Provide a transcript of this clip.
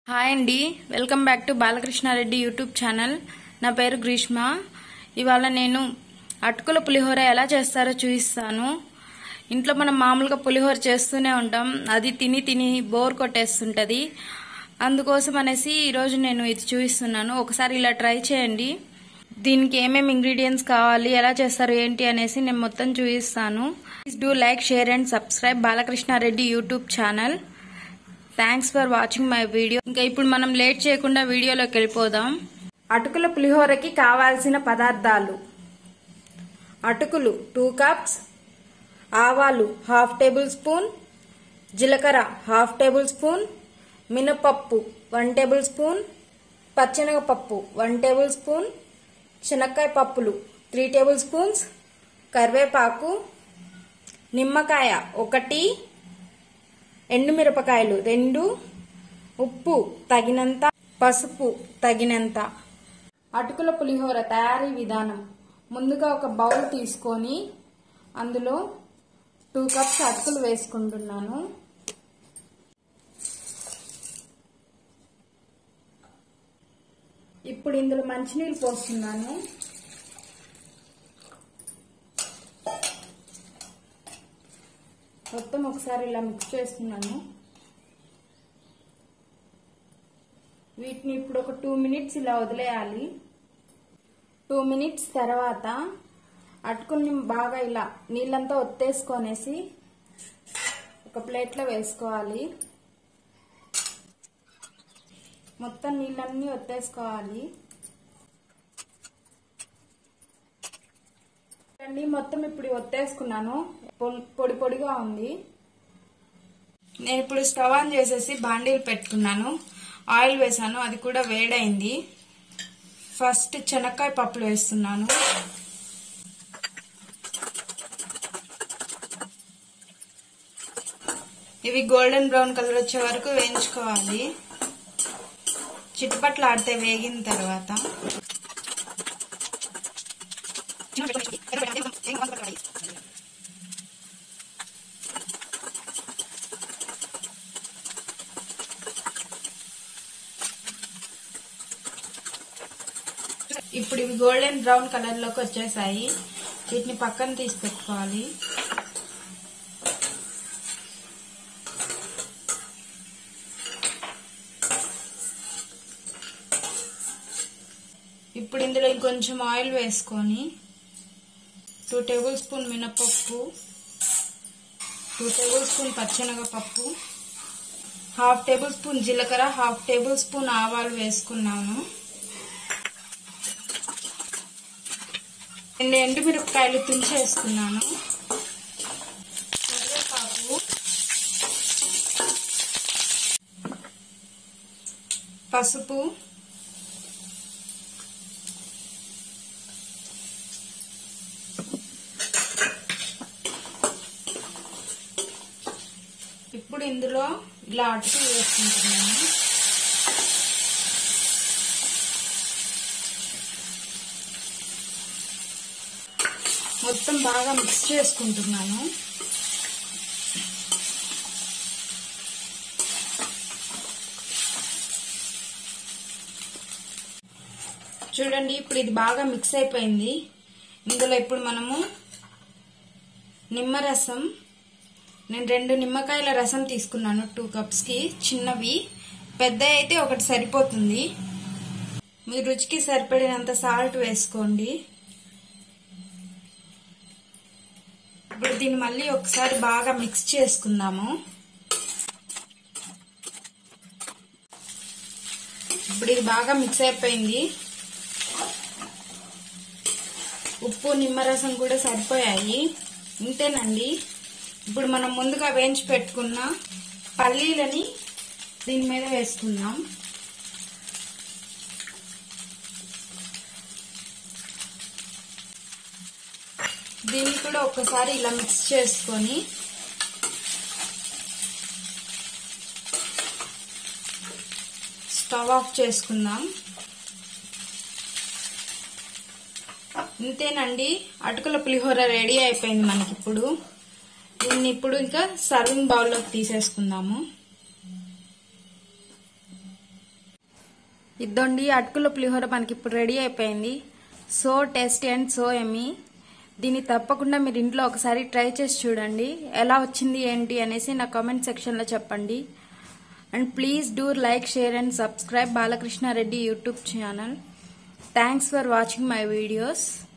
hi అండి welcome back to Balakrishna Reddy YouTube channel నా పేరు గ్రీష్మ ఇవాళ నేను అటుకుల పులిహోర ఎలా చేస్తారో చూపిస్తాను ఇంట్లో మనం మామూలుగా పులిహోర చేస్తూనే ఉంటాం అది తిని తిని బోర్ కొట్టేస్తుంటుంది అందుకోసం అనేసి ఈరోజు నేను ఇది చూపిస్తున్నాను ఒకసారి ఇలా ట్రై చేయండి దీనికి ఏమేమి ఇంగ్రీడియంట్స్ కావాలి ఎలా చేస్తారు ఏంటి అనేసి నేను మొత్తం చూపిస్తాను please do like share and subscribe Balakrishna Reddy YouTube channel thanks for watching my video ఇంకా ఇప్పుడు మనం లేట్ చేయకుండా వీడియోలోకి వెళ్ళిపోదాం అటుకుల పులిహోరకి కావాల్సిన పదార్థాలు అటుకులు టూ కప్స్ ఆవాలు హాఫ్ టేబుల్ స్పూన్ జీలకర్ర హాఫ్ టేబుల్ స్పూన్ మినపప్పు వన్ టేబుల్ స్పూన్ పచ్చెనగపప్పు వన్ టేబుల్ స్పూన్ శనక్కాయ పప్పులు త్రీ టేబుల్ స్పూన్స్ కరివేపాకు నిమ్మకాయ ఒకటి ఎండుమిరపకాయలు రెండు ఉప్పు తగినంత పసుపు తగినంత అటుకుల పులిహోర తయారీ విధానం ముందుగా ఒక బౌల్ తీసుకొని అందులో టూ కప్స్ అటుకులు వేసుకుంటున్నాను ఇప్పుడు ఇందులో మంచినీళ్ళు పోస్తున్నాను మొత్తం ఒకసారి ఇలా మిక్స్ చేస్తున్నాను వీటిని ఇప్పుడు ఒక టూ మినిట్స్ ఇలా వదిలేయాలి టూ మినిట్స్ తర్వాత అటుకుని బాగా ఇలా నీళ్ళంతా ఒత్తేసుకొనేసి ఒక ప్లేట్లో వేసుకోవాలి మొత్తం నీళ్ళన్నీ ఒత్తేసుకోవాలి అండి మొత్తం ఇప్పుడు ఒత్తేసుకున్నాను పొడి పొడిగా ఉంది నేను ఇప్పుడు స్టవ్ ఆన్ చేసేసి బాండీలు పెట్టుకున్నాను ఆయిల్ వేసాను అది కూడా వేడైంది ఫస్ట్ శనక్కాయ పప్పులు వేస్తున్నాను ఇవి గోల్డెన్ బ్రౌన్ కలర్ వచ్చే వరకు వేయించుకోవాలి చిట్టుపట్లు ఆడితే వేగిన తర్వాత ఇప్పుడు ఇవి గోల్డెన్ బ్రౌన్ కలర్ లోకి వచ్చేసాయి వీటిని పక్కన తీసి పెట్టుకోవాలి ఇప్పుడు ఇందులో ఇంకొంచెం ఆయిల్ వేసుకొని టూ టేబుల్ స్పూన్ మినపప్పు టూ టేబుల్ స్పూన్ పచ్చెనగపప్పు హాఫ్ టేబుల్ స్పూన్ జీలకర్ర హాఫ్ టేబుల్ స్పూన్ ఆవాలు వేసుకున్నాను రెండు ఎండుమిరపకాయలు తుంచేసుకున్నాను కరివేపాకు పసుపు ఇప్పుడు ఇందులో ఇలా అటుకులు వేసుకుంటున్నాను మొత్తం బాగా మిక్స్ చేసుకుంటున్నాను చూడండి ఇప్పుడు ఇది బాగా మిక్స్ అయిపోయింది ఇందులో ఇప్పుడు మనము నిమ్మరసం నేను రెండు నిమ్మకాయల రసం తీసుకున్నాను టూ కప్స్కి చిన్నవి పెద్ద అయితే ఒకటి సరిపోతుంది మీ రుచికి సరిపడినంత సాల్ట్ వేసుకోండి ఇప్పుడు దీన్ని మళ్ళీ ఒకసారి బాగా మిక్స్ చేసుకుందాము ఇప్పుడు ఇది బాగా మిక్స్ అయిపోయింది ఉప్పు నిమ్మరసం కూడా సరిపోయాయి ఇంతేనండి ఇప్పుడు మనం ముందుగా వేయించి పెట్టుకున్న పల్లీలని దీని మీద వేసుకుందాం దీన్ని కూడా ఒక్కసారి ఇలా మిక్స్ చేసుకొని స్టవ్ ఆఫ్ చేసుకుందాం ఇంతేనండి అటుకుల పులిహోర రెడీ అయిపోయింది మనకి ఇప్పుడు దీన్ని ఇప్పుడు ఇంకా సర్వింగ్ బౌల్లోకి తీసేసుకుందాము ఇద్దండి అటుకుల పులిహోర మనకి ఇప్పుడు రెడీ అయిపోయింది so tasty and so yummy దీన్ని తప్పకుండా మీరు ఇంట్లో ఒకసారి ట్రై చేసి చూడండి ఎలా వచ్చింది ఏంటి అనేసి నా కామెంట్ సెక్షన్లో చెప్పండి and please do like share and subscribe Balakrishna Reddy YouTube channel thanks for watching my videos